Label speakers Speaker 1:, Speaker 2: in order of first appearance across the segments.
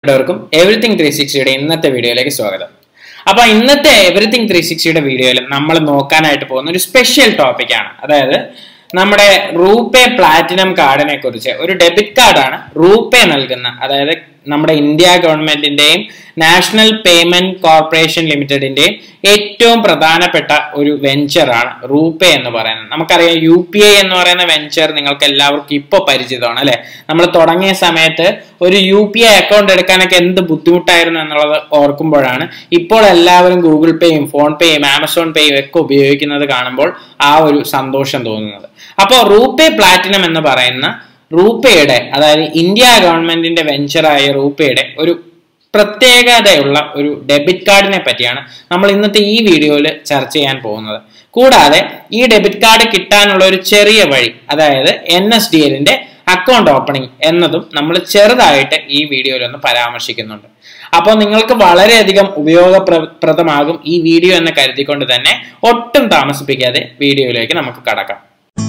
Speaker 1: എല്ലാവർക്കും everything three സിക്സ്റ്റിയുടെ ഇന്നത്തെ വീഡിയോയിലേക്ക് സ്വാഗതം അപ്പൊ ഇന്നത്തെ എവറിത്തിങ് ത്രീ സിക്സ്റ്റിയുടെ വീഡിയോയിൽ നമ്മൾ നോക്കാനായിട്ട് പോകുന്ന ഒരു സ്പെഷ്യൽ ടോപ്പിക്കാണ് അതായത് നമ്മുടെ റൂപേ പ്ലാറ്റിനം കാർഡിനെ കുറിച്ച് ഒരു ഡെബിറ്റ് കാർഡാണ് റൂപേ നൽകുന്ന അതായത് നമ്മുടെ ഇന്ത്യ ഗവൺമെന്റിന്റെയും നാഷണൽ പേയ്മെന്റ് കോർപ്പറേഷൻ ലിമിറ്റഡിന്റെയും ഏറ്റവും പ്രധാനപ്പെട്ട ഒരു വെഞ്ചറാണ് റൂപേ എന്ന് പറയുന്നത് നമുക്കറിയാം യു പി ഐ എന്ന് പറയുന്ന വെഞ്ചർ നിങ്ങൾക്ക് എല്ലാവർക്കും ഇപ്പോൾ പരിചിതമാണ് അല്ലെ നമ്മൾ തുടങ്ങിയ സമയത്ത് ഒരു യു പി ഐ അക്കൗണ്ട് എടുക്കാനൊക്കെ എന്ത് ബുദ്ധിമുട്ടായിരുന്നു എന്നുള്ളത് ഓർക്കുമ്പോഴാണ് ഇപ്പോൾ എല്ലാവരും ഗൂഗിൾ പേയും ഫോൺ പേയും ആമസോൺ പേയും ഒക്കെ ഉപയോഗിക്കുന്നത് കാണുമ്പോൾ ആ ഒരു സന്തോഷം തോന്നുന്നത് അപ്പോൾ റൂപേ പ്ലാറ്റിനം എന്ന് പറയുന്ന റൂപയുടെ അതായത് ഇന്ത്യ ഗവൺമെന്റിന്റെ വെഞ്ചറായ റൂപയുടെ ഒരു പ്രത്യേകതയുള്ള ഒരു ഡെബിറ്റ് കാർഡിനെ പറ്റിയാണ് നമ്മൾ ഇന്നത്തെ ഈ വീഡിയോയിൽ ചർച്ച ചെയ്യാൻ പോകുന്നത് കൂടാതെ ഈ ഡെബിറ്റ് കാർഡ് കിട്ടാനുള്ള ഒരു ചെറിയ വഴി അതായത് എൻ എസ് ഡി എല്ലിന്റെ അക്കൗണ്ട് ഓപ്പണിംഗ് എന്നതും നമ്മൾ ചെറുതായിട്ട് ഈ വീഡിയോയിൽ ഒന്ന് പരാമർശിക്കുന്നുണ്ട് അപ്പോൾ നിങ്ങൾക്ക് വളരെയധികം ഉപയോഗപ്രദമാകും ഈ വീഡിയോ എന്ന് കരുതിക്കൊണ്ട് തന്നെ ഒട്ടും താമസിപ്പിക്കാതെ വീഡിയോയിലേക്ക് നമുക്ക് കടക്കാം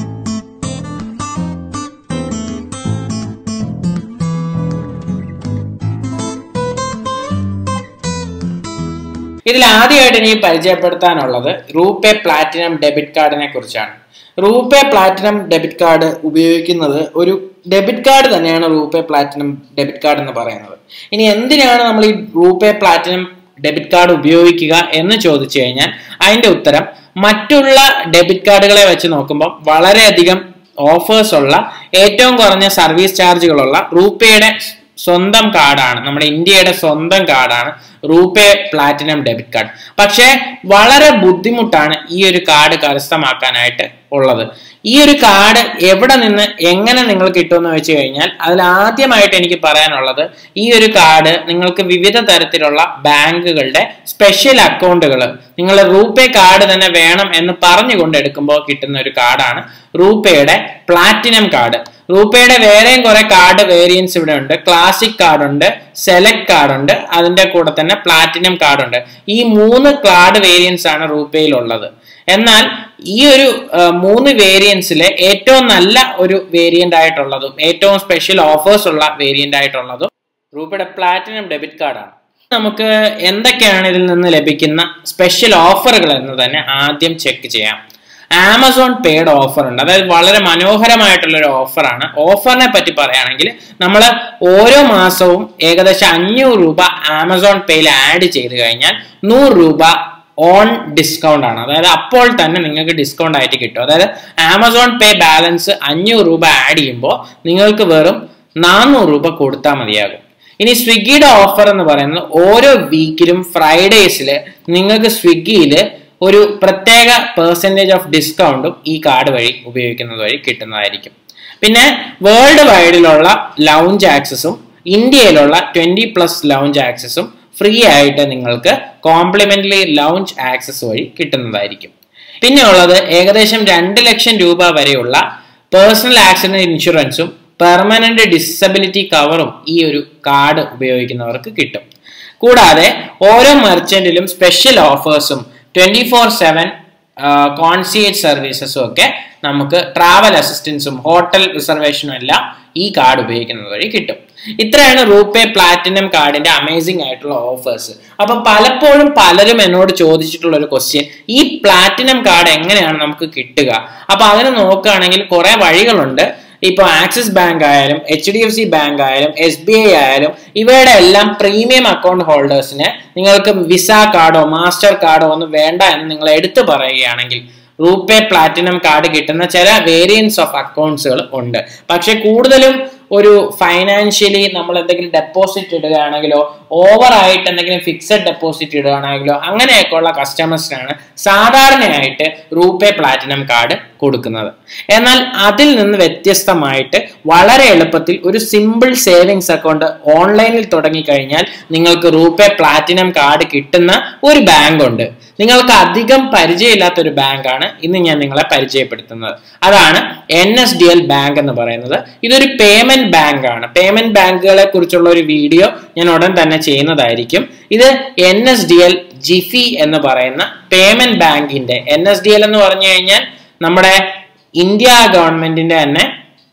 Speaker 1: ഇതിൽ ആദ്യമായിട്ട് എനിക്ക് പരിചയപ്പെടുത്താനുള്ളത് റൂപേ പ്ലാറ്റിനം ഡെബിറ്റ് കാർഡിനെ കുറിച്ചാണ് റൂപേ പ്ലാറ്റിനം ഡെബിറ്റ് കാർഡ് ഉപയോഗിക്കുന്നത് ഒരു ഡെബിറ്റ് കാർഡ് തന്നെയാണ് റൂപേ പ്ലാറ്റിനം ഡെബിറ്റ് കാർഡ് എന്ന് പറയുന്നത് ഇനി എന്തിനാണ് നമ്മൾ ഈ റൂപേ പ്ലാറ്റിനം ഡെബിറ്റ് കാർഡ് ഉപയോഗിക്കുക എന്ന് ചോദിച്ചു കഴിഞ്ഞാൽ അതിന്റെ ഉത്തരം മറ്റുള്ള ഡെബിറ്റ് കാർഡുകളെ വെച്ച് നോക്കുമ്പോൾ വളരെയധികം ഓഫേഴ്സ് ഉള്ള ഏറ്റവും കുറഞ്ഞ സർവീസ് ചാർജുകളുള്ള റൂപേയുടെ സ്വന്തം കാർഡാണ് നമ്മുടെ ഇന്ത്യയുടെ സ്വന്തം കാർഡാണ് റൂപേ പ്ലാറ്റിനം ഡെബിറ്റ് കാർഡ് പക്ഷേ വളരെ ബുദ്ധിമുട്ടാണ് ഈ ഒരു കാർഡ് കരസ്ഥമാക്കാനായിട്ട് ഉള്ളത് ഈ ഒരു കാർഡ് എവിടെ നിന്ന് എങ്ങനെ നിങ്ങൾ കിട്ടുമെന്ന് വെച്ച് കഴിഞ്ഞാൽ അതിൽ ആദ്യമായിട്ട് എനിക്ക് പറയാനുള്ളത് ഈ ഒരു കാർഡ് നിങ്ങൾക്ക് വിവിധ തരത്തിലുള്ള ബാങ്കുകളുടെ സ്പെഷ്യൽ അക്കൗണ്ടുകൾ നിങ്ങൾ റൂപേ കാർഡ് തന്നെ വേണം എന്ന് പറഞ്ഞുകൊണ്ട് എടുക്കുമ്പോൾ കിട്ടുന്ന ഒരു കാർഡാണ് റൂപേയുടെ പ്ലാറ്റിനം കാർഡ് റൂപേയുടെ വേറെയും കുറെ കാർഡ് വേരിയൻസ് ഇവിടെ ഉണ്ട് ക്ലാസിക് കാർഡ് ഉണ്ട് സെലക്ട് കാർഡ് ഉണ്ട് അതിന്റെ കൂടെ തന്നെ പ്ലാറ്റിനം കാർഡ് ഉണ്ട് ഈ മൂന്ന് കാർഡ് വേരിയൻസ് ആണ് റൂപേയിൽ ഉള്ളത് എന്നാൽ ഈ ഒരു മൂന്ന് വേരിയൻസിലെ ഏറ്റവും നല്ല ഒരു വേരിയന്റ് ആയിട്ടുള്ളതും ഏറ്റവും സ്പെഷ്യൽ ഓഫേഴ്സ് ഉള്ള വേരിയന്റ് ആയിട്ടുള്ളതും റൂപയുടെ പ്ലാറ്റിനം ഡെബിറ്റ് കാർഡാണ് നമുക്ക് എന്തൊക്കെയാണ് ഇതിൽ നിന്ന് ലഭിക്കുന്ന സ്പെഷ്യൽ ഓഫറുകൾ എന്ന് തന്നെ ആദ്യം ചെക്ക് ചെയ്യാം ആമസോൺ പെയ്ഡ് ഓഫർ ഉണ്ട് അതായത് വളരെ മനോഹരമായിട്ടുള്ള ഒരു ഓഫറാണ് ഓഫറിനെ പറ്റി പറയുകയാണെങ്കിൽ നമ്മൾ ഓരോ മാസവും ഏകദേശം അഞ്ഞൂറ് രൂപ ആമസോൺ പേയിൽ ആഡ് ചെയ്ത് കഴിഞ്ഞാൽ നൂറ് രൂപ ഓൺ ഡിസ്കൗണ്ട് ആണ് അതായത് അപ്പോൾ തന്നെ നിങ്ങൾക്ക് ഡിസ്കൗണ്ട് ആയിട്ട് കിട്ടും അതായത് ആമസോൺ പേ ബാലൻസ് അഞ്ഞൂറ് രൂപ ആഡ് ചെയ്യുമ്പോൾ നിങ്ങൾക്ക് വെറും നാനൂറ് രൂപ കൊടുത്താൽ മതിയാകും ഇനി സ്വിഗ്ഗിയുടെ ഓഫർ എന്ന് പറയുന്നത് ഓരോ വീക്കിലും ഫ്രൈഡേസിൽ നിങ്ങൾക്ക് സ്വിഗ്ഗിയിൽ ഒരു പ്രത്യേക പെർസെൻറ്റേജ് ഓഫ് ഡിസ്കൗണ്ടും ഈ കാർഡ് വഴി ഉപയോഗിക്കുന്നത് വഴി കിട്ടുന്നതായിരിക്കും പിന്നെ വേൾഡ് വൈഡിലുള്ള ലൗഞ്ച് ആക്സസും ഇന്ത്യയിലുള്ള ട്വന്റി പ്ലസ് ലൗഞ്ച് ആക്സസും ഫ്രീ ആയിട്ട് നിങ്ങൾക്ക് കോംപ്ലിമെന്ററി ലൗഞ്ച് ആക്സസ് വഴി കിട്ടുന്നതായിരിക്കും പിന്നെ ഉള്ളത് ഏകദേശം രണ്ട് ലക്ഷം രൂപ വരെയുള്ള പേഴ്സണൽ ആക്സിഡന്റ് ഇൻഷുറൻസും പെർമനന്റ് ഡിസബിലിറ്റി കവറും ഈ ഒരു കാർഡ് ഉപയോഗിക്കുന്നവർക്ക് കിട്ടും കൂടാതെ ഓരോ മെർച്ചന്റിലും സ്പെഷ്യൽ ഓഫേഴ്സും ട്വന്റി ഫോർ സെവൻ കോൺസിയേറ്റ് സർവീസസും ഒക്കെ നമുക്ക് ട്രാവൽ അസിസ്റ്റൻസും ഹോട്ടൽ റിസർവേഷനും എല്ലാം ഈ കാർഡ് ഉപയോഗിക്കുന്നത് വഴി കിട്ടും ഇത്രയാണ് റൂപേ പ്ലാറ്റിനം കാർഡിന്റെ അമേസിംഗ് ആയിട്ടുള്ള ഓഫേഴ്സ് അപ്പൊ പലപ്പോഴും പലരും എന്നോട് ചോദിച്ചിട്ടുള്ള ഒരു ക്വസ്റ്റ്യൻ ഈ പ്ലാറ്റിനം കാർഡ് എങ്ങനെയാണ് നമുക്ക് കിട്ടുക അപ്പൊ അതിന് നോക്കുകയാണെങ്കിൽ കുറെ വഴികളുണ്ട് ഇപ്പോൾ ആക്സിസ് ബാങ്ക് ആയാലും H D F C bank ആയാലും എസ് ബി ഐ ആയാലും ഇവയുടെ എല്ലാം പ്രീമിയം അക്കൗണ്ട് ഹോൾഡേഴ്സിന് നിങ്ങൾക്ക് വിസ കാർഡോ മാസ്റ്റർ കാർഡോ ഒന്നും വേണ്ട എന്ന് നിങ്ങൾ എടുത്തു പറയുകയാണെങ്കിൽ റൂപേ പ്ലാറ്റിനം കാർഡ് കിട്ടുന്ന ചില വേരിയൻസ് ഓഫ് അക്കൗണ്ട്സുകൾ ഉണ്ട് പക്ഷെ കൂടുതലും ഒരു ഫൈനാൻഷ്യലി നമ്മൾ എന്തെങ്കിലും ഡെപ്പോസിറ്റ് ഇടുകയാണെങ്കിലോ ഓവർ ആയിട്ട് എന്തെങ്കിലും ഫിക്സഡ് ഡെപ്പോസിറ്റ് ഇടുകയാണെങ്കിലോ അങ്ങനെയൊക്കെയുള്ള കസ്റ്റമേഴ്സിനാണ് സാധാരണയായിട്ട് റൂപേ പ്ലാറ്റിനം കാർഡ് കൊടുക്കുന്നത് എന്നാൽ അതിൽ നിന്ന് വ്യത്യസ്തമായിട്ട് വളരെ എളുപ്പത്തിൽ ഒരു സിമ്പിൾ സേവിങ്സ് അക്കൗണ്ട് ഓൺലൈനിൽ തുടങ്ങിക്കഴിഞ്ഞാൽ നിങ്ങൾക്ക് റൂപേ പ്ലാറ്റിനം കാർഡ് കിട്ടുന്ന ഒരു ബാങ്ക് ഉണ്ട് നിങ്ങൾക്ക് അധികം പരിചയമില്ലാത്ത ഒരു ബാങ്കാണ് ഇന്ന് ഞാൻ നിങ്ങളെ പരിചയപ്പെടുത്തുന്നത് അതാണ് N S D L bank എന്ന് പറയുന്നത് ഇതൊരു പേയ്മെന്റ് ബാങ്ക് ആണ് പേയ്മെന്റ് ബാങ്കുകളെ കുറിച്ചുള്ള ഒരു വീഡിയോ ഞാൻ ഉടൻ തന്നെ ചെയ്യുന്നതായിരിക്കും ഇത് N S D L Jiffy എന്ന് പറയുന്ന പേയ്മെന്റ് ബാങ്കിന്റെ എൻ എസ് ഡി എൽ എന്ന് പറഞ്ഞു കഴിഞ്ഞാൽ നമ്മുടെ ഇന്ത്യ ഗവൺമെന്റിന്റെ തന്നെ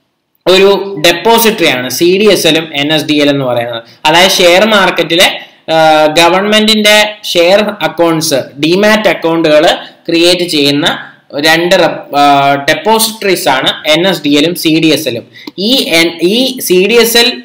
Speaker 1: ഒരു ഡെപ്പോസിറ്ററി ആണ് സി ഡി എസ് എല്ലും എൻ എസ് ഡി എൽ എന്ന് പറയുന്നത് അതായത് ഷെയർ മാർക്കറ്റിലെ ഗവൺമെന്റിന്റെ ഷെയർ അക്കൗണ്ട്സ് ഡിമാറ്റ് അക്കൗണ്ടുകൾ ക്രിയേറ്റ് ചെയ്യുന്ന രണ്ട് ഡെപ്പോസിറ്ററീസ് ആണ് എൻ എസ് ഡി എല്ലും സി ഡി എസ് എല്ലും ഈ ഈ സി ഡി എസ് എൽ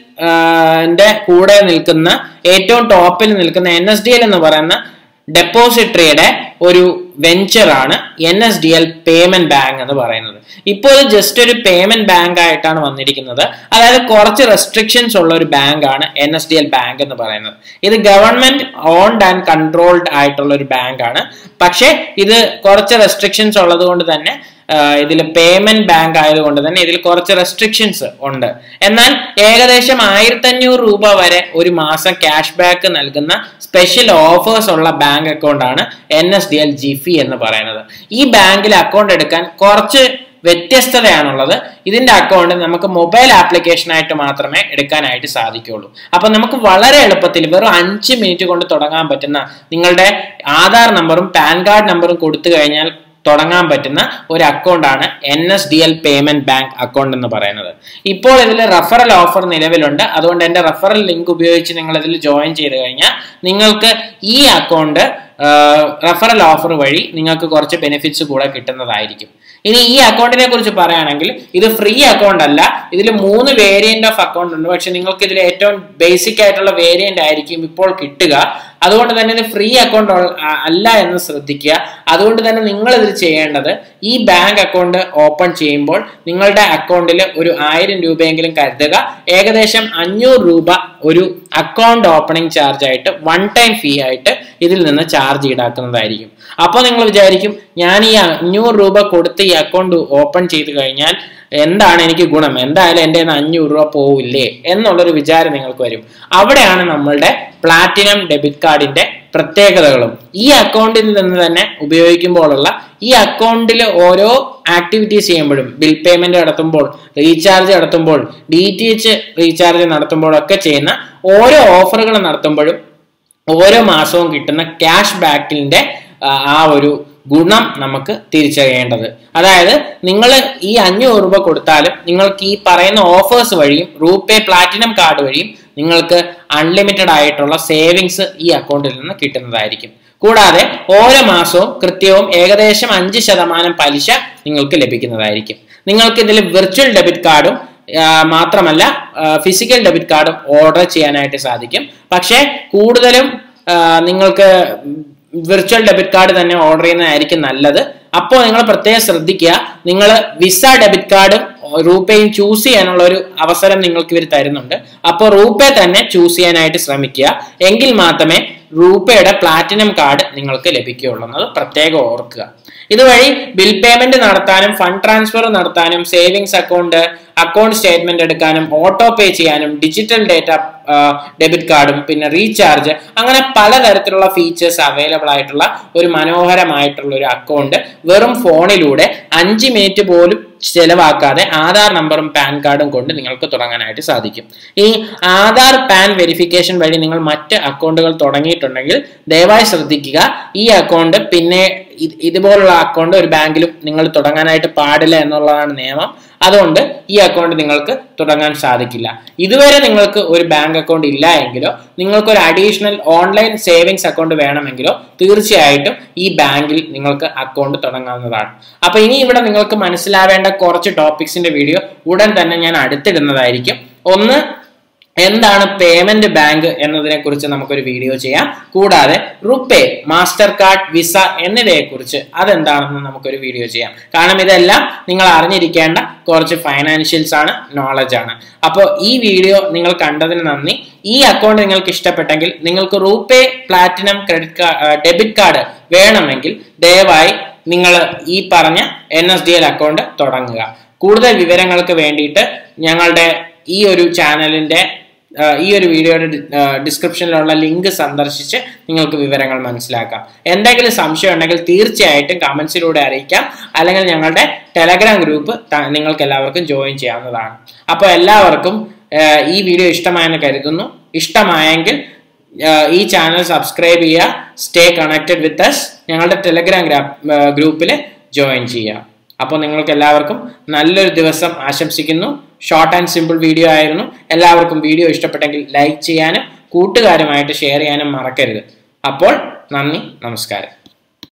Speaker 1: കൂടെ നിൽക്കുന്ന ഏറ്റവും ടോപ്പിൽ നിൽക്കുന്ന എൻ എസ് ഡി എൽ എന്ന് പറയുന്ന ഡെപ്പോസിറ്ററിയുടെ ഒരു വെഞ്ചർ ആണ് N S D L payment bank എന്ന് പറയുന്നത് ഇപ്പോൾ ഇത് ജസ്റ്റ് ഒരു പേയ്മെന്റ് ബാങ്ക് ആയിട്ടാണ് വന്നിരിക്കുന്നത് അതായത് കുറച്ച് റെസ്ട്രിക്ഷൻസ് ഉള്ള ഒരു ബാങ്ക് ആണ് N S D L bank എന്ന് പറയുന്നത് ഇത് ഗവൺമെന്റ് ഓൺഡ് ആൻഡ് കൺട്രോൾഡ് ആയിട്ടുള്ള ഒരു ബാങ്ക് ആണ് പക്ഷേ ഇത് കുറച്ച് റെസ്ട്രിക്ഷൻസ് ഉള്ളത് കൊണ്ട് തന്നെ ഇതിൽ പേയ്മെന്റ് ബാങ്ക് ആയതുകൊണ്ട് തന്നെ ഇതിൽ കുറച്ച് റെസ്ട്രിക്ഷൻസ് ഉണ്ട് എന്നാൽ ഏകദേശം ആയിരത്തി അഞ്ഞൂറ് രൂപ വരെ ഒരു മാസം ക്യാഷ് ബാക്ക് നൽകുന്ന സ്പെഷ്യൽ ഓഫേഴ്സ് ഉള്ള ബാങ്ക് അക്കൗണ്ട് ആണ് N S D L Jiffy എന്ന് പറയുന്നത് ഈ ബാങ്കിൽ അക്കൗണ്ട് എടുക്കാൻ കുറച്ച് വ്യത്യസ്തതയാണുള്ളത് ഇതിന്റെ അക്കൗണ്ട് നമുക്ക് മൊബൈൽ ആപ്ലിക്കേഷൻ ആയിട്ട് മാത്രമേ എടുക്കാനായിട്ട് സാധിക്കുള്ളൂ അപ്പൊ നമുക്ക് വളരെ എളുപ്പത്തിൽ വെറും അഞ്ച് മിനിറ്റ് കൊണ്ട് തുടങ്ങാൻ പറ്റുന്ന നിങ്ങളുടെ ആധാർ നമ്പറും പാൻ കാർഡ് നമ്പറും കൊടുത്തു കഴിഞ്ഞാൽ തുടങ്ങാൻ പറ്റുന്ന ഒരു അക്കൗണ്ടാണ് N S D L payment bank account എന്ന് പറയുന്നത് ഇപ്പോൾ ഇതിൽ റെഫറൽ ഓഫർ നിലവിലുണ്ട് അതുകൊണ്ട് എൻ്റെ റെഫറൽ ലിങ്ക് ഉപയോഗിച്ച് നിങ്ങൾ ഇതിൽ ജോയിൻ ചെയ്ത് കഴിഞ്ഞാൽ നിങ്ങൾക്ക് ഈ അക്കൗണ്ട് റെഫറൽ ഓഫർ വഴി നിങ്ങൾക്ക് കുറച്ച് ബെനിഫിറ്റ്സ് കൂടെ കിട്ടുന്നതായിരിക്കും ഇനി ഈ അക്കൗണ്ടിനെ കുറിച്ച് പറയുകയാണെങ്കിൽ ഇത് ഫ്രീ അക്കൗണ്ട് അല്ല ഇതിൽ മൂന്ന് വേരിയന്റ് ഓഫ് അക്കൗണ്ട് ഉണ്ട് പക്ഷെ നിങ്ങൾക്ക് ഇതിൽ ഏറ്റവും ബേസിക് ആയിട്ടുള്ള വേരിയന്റ് ആയിരിക്കും ഇപ്പോൾ കിട്ടുക അതുകൊണ്ട് തന്നെ ഇത് ഫ്രീ അക്കൗണ്ട് അല്ല എന്ന് ശ്രദ്ധിക്കുക അതുകൊണ്ട് തന്നെ നിങ്ങൾ ഇതിൽ ചെയ്യേണ്ടത് ഈ ബാങ്ക് അക്കൗണ്ട് ഓപ്പൺ ചെയ്യുമ്പോൾ നിങ്ങളുടെ അക്കൗണ്ടിൽ ഒരു ആയിരം രൂപയെങ്കിലും കരുതുക ഏകദേശം അഞ്ഞൂറ് രൂപ ഒരു അക്കൗണ്ട് ഓപ്പണിംഗ് ചാർജ് ആയിട്ട് വൺ ടൈം ഫീ ആയിട്ട് ഇതിൽ നിന്ന് ചാർജ് ഈടാക്കുന്നതായിരിക്കും അപ്പോൾ നിങ്ങൾ വിചാരിക്കും ഞാൻ ഈ അഞ്ഞൂറ് രൂപ കൊടുത്ത് ഈ അക്കൗണ്ട് ഓപ്പൺ ചെയ്ത് കഴിഞ്ഞാൽ എന്താണ് എനിക്ക് ഗുണം എന്തായാലും എൻ്റെ അഞ്ഞൂറ് രൂപ പോവില്ലേ എന്നുള്ളൊരു വിചാരം നിങ്ങൾക്ക് വരും അവിടെയാണ് നമ്മളുടെ പ്ലാറ്റിനം ഡെബിറ്റ് കാർഡിന്റെ പ്രത്യേകതകളും ഈ അക്കൗണ്ടിൽ നിന്ന് തന്നെ ഉപയോഗിക്കുമ്പോഴുള്ള ഈ അക്കൗണ്ടിൽ ഓരോ ആക്ടിവിറ്റീസ് ചെയ്യുമ്പോഴും ബിൽ പേയ്മെന്റ് നടത്തുമ്പോൾ റീചാർജ് നടത്തുമ്പോൾ ഡി ടി എച്ച് റീചാർജ് നടത്തുമ്പോഴൊക്കെ ചെയ്യുന്ന ഓരോ ഓഫറുകൾ നടത്തുമ്പോഴും ഓരോ മാസവും കിട്ടുന്ന ക്യാഷ് ബാക്കിന്റെ ആ ഒരു ഗുണം നമുക്ക് തിരിച്ചറിയേണ്ടത് അതായത് നിങ്ങൾ ഈ അഞ്ഞൂറ് രൂപ കൊടുത്താലും നിങ്ങൾക്ക് ഈ പറയുന്ന ഓഫേഴ്സ് വഴിയും റൂപേ പ്ലാറ്റിനം കാർഡ് വഴിയും നിങ്ങൾക്ക് അൺലിമിറ്റഡ് ആയിട്ടുള്ള സേവിങ്സ് ഈ അക്കൗണ്ടിൽ നിന്ന് കിട്ടുന്നതായിരിക്കും കൂടാതെ ഓരോ മാസവും കൃത്യവും ഏകദേശം അഞ്ച് ശതമാനം പലിശ നിങ്ങൾക്ക് ലഭിക്കുന്നതായിരിക്കും നിങ്ങൾക്ക് ഇതിൽ വിർച്വൽ ഡെബിറ്റ് കാർഡും മാത്രമല്ല ഫിസിക്കൽ ഡെബിറ്റ് കാർഡും ഓർഡർ ചെയ്യാനായിട്ട് സാധിക്കും പക്ഷേ കൂടുതലും നിങ്ങൾക്ക് വിർച്വൽ ഡെബിറ്റ് കാർഡ് തന്നെ ഓർഡർ ചെയ്യുന്നതായിരിക്കും നല്ലത് അപ്പോൾ നിങ്ങൾ പ്രത്യേകം ശ്രദ്ധിക്കുക നിങ്ങൾ വിസ ഡെബിറ്റ് കാർഡും റൂപേയും ചൂസ് ചെയ്യാനുള്ള ഒരു അവസരം നിങ്ങൾക്ക് ഇവർ തരുന്നുണ്ട് അപ്പോൾ റൂപേ തന്നെ ചൂസ് ചെയ്യാനായിട്ട് ശ്രമിക്കുക എങ്കിൽ മാത്രമേ റൂപയുടെ പ്ലാറ്റിനം കാർഡ് നിങ്ങൾക്ക് ലഭിക്കുകയുള്ളൂ എന്നത് പ്രത്യേകം ഓർക്കുക ഇതുവഴി ബിൽ പേയ്മെന്റ് നടത്താനും ഫണ്ട് ട്രാൻസ്ഫർ നടത്താനും സേവിങ്സ് അക്കൗണ്ട് അക്കൗണ്ട് സ്റ്റേറ്റ്മെന്റ് എടുക്കാനും ഓട്ടോ പേ ചെയ്യാനും ഡിജിറ്റൽ ഡേറ്റ ഡെബിറ്റ് കാർഡും പിന്നെ റീചാർജ് അങ്ങനെ പലതരത്തിലുള്ള ഫീച്ചേഴ്സ് അവൈലബിൾ ആയിട്ടുള്ള ഒരു മനോഹരമായിട്ടുള്ള ഒരു അക്കൗണ്ട് വെറും ഫോണിലൂടെ അഞ്ച് മിനിറ്റ് പോലും ചെലവാക്കാതെ ആധാർ നമ്പറും പാൻ കാർഡും കൊണ്ട് നിങ്ങൾക്ക് തുടങ്ങാനായിട്ട് സാധിക്കും ഈ ആധാർ പാൻ വെരിഫിക്കേഷൻ വഴി നിങ്ങൾ മറ്റ് അക്കൗണ്ടുകൾ തുടങ്ങിയിട്ടുണ്ടെങ്കിൽ ദയവായി ശ്രദ്ധിക്കുക ഈ അക്കൗണ്ട് പിന്നെ ഇതുപോലുള്ള അക്കൗണ്ട് ഒരു ബാങ്കിലും നിങ്ങൾ തുടങ്ങാനായിട്ട് പാടില്ല എന്നുള്ളതാണ് നിയമം അതുകൊണ്ട് ഈ അക്കൗണ്ട് നിങ്ങൾക്ക് തുടങ്ങാൻ സാധിക്കില്ല ഇതുവരെ നിങ്ങൾക്ക് ഒരു ബാങ്ക് അക്കൗണ്ട് ഇല്ല എങ്കിലോ നിങ്ങൾക്ക് ഒരു അഡീഷണൽ ഓൺലൈൻ സേവിങ്സ് അക്കൗണ്ട് വേണമെങ്കിലോ തീർച്ചയായിട്ടും ഈ ബാങ്കിൽ നിങ്ങൾക്ക് അക്കൗണ്ട് തുടങ്ങാവുന്നതാണ് അപ്പൊ ഇനി ഇവിടെ നിങ്ങൾക്ക് മനസ്സിലാവേണ്ട കുറച്ച് ടോപ്പിക്സിന്റെ വീഡിയോ ഉടൻ തന്നെ ഞാൻ അടുത്തിടുന്നതായിരിക്കും ഒന്ന് എന്താണ് പേയ്മെന്റ് ബാങ്ക് എന്നതിനെ കുറിച്ച് നമുക്കൊരു വീഡിയോ ചെയ്യാം കൂടാതെ റുപ്പേ മാസ്റ്റർ കാർഡ് വിസ എന്നിവയെ കുറിച്ച് അതെന്താണെന്ന് നമുക്കൊരു വീഡിയോ ചെയ്യാം കാരണം ഇതെല്ലാം നിങ്ങൾ അറിഞ്ഞിരിക്കേണ്ട കുറച്ച് ഫൈനാൻഷ്യൽസ് ആണ് നോളജ് ആണ് അപ്പോൾ ഈ വീഡിയോ നിങ്ങൾ കണ്ടതിന് നന്ദി ഈ അക്കൗണ്ട് നിങ്ങൾക്ക് ഇഷ്ടപ്പെട്ടെങ്കിൽ നിങ്ങൾക്ക് RuPay platinum credit card debit card വേണമെങ്കിൽ ദയവായി നിങ്ങൾ ഈ പറഞ്ഞ N S D L account തുടങ്ങുക കൂടുതൽ വിവരങ്ങൾക്ക് വേണ്ടിയിട്ട് ഞങ്ങളുടെ ഈ ഒരു ചാനലിന്റെ ഈ ഒരു വീഡിയോയുടെ ഡിസ്ക്രിപ്ഷനിലുള്ള ലിങ്ക് സന്ദർശിച്ച് നിങ്ങൾക്ക് വിവരങ്ങൾ മനസ്സിലാക്കാം എന്തെങ്കിലും സംശയം ഉണ്ടെങ്കിൽ തീർച്ചയായിട്ടും കമൻസിലൂടെ അറിയിക്കാം അല്ലെങ്കിൽ ഞങ്ങളുടെ ടെലഗ്രാം ഗ്രൂപ്പ് നിങ്ങൾക്ക് എല്ലാവർക്കും ജോയിൻ ചെയ്യാവുന്നതാണ് അപ്പോൾ എല്ലാവർക്കും ഈ വീഡിയോ ഇഷ്ടമായെന്ന് കരുതുന്നു ഇഷ്ടമായെങ്കിൽ ഈ ചാനൽ സബ്സ്ക്രൈബ് ചെയ്യുക സ്റ്റേ കണക്റ്റഡ് വിത്ത് അസ് ഞങ്ങളുടെ ടെലഗ്രാം ഗ്രൂപ്പിൽ ജോയിൻ ചെയ്യുക അപ്പോൾ നിങ്ങൾക്ക് എല്ലാവർക്കും നല്ലൊരു ദിവസം ആശംസിക്കുന്നു ഷോർട്ട് ആൻഡ് സിമ്പിൾ വീഡിയോ ആയിരുന്നു എല്ലാവർക്കും വീഡിയോ ഇഷ്ടപ്പെട്ടെങ്കിൽ ലൈക്ക് ചെയ്യാനും കൂട്ടുകാരുമായിട്ട് ഷെയർ ചെയ്യാനും മറക്കരുത് അപ്പോൾ നന്ദി നമസ്കാരം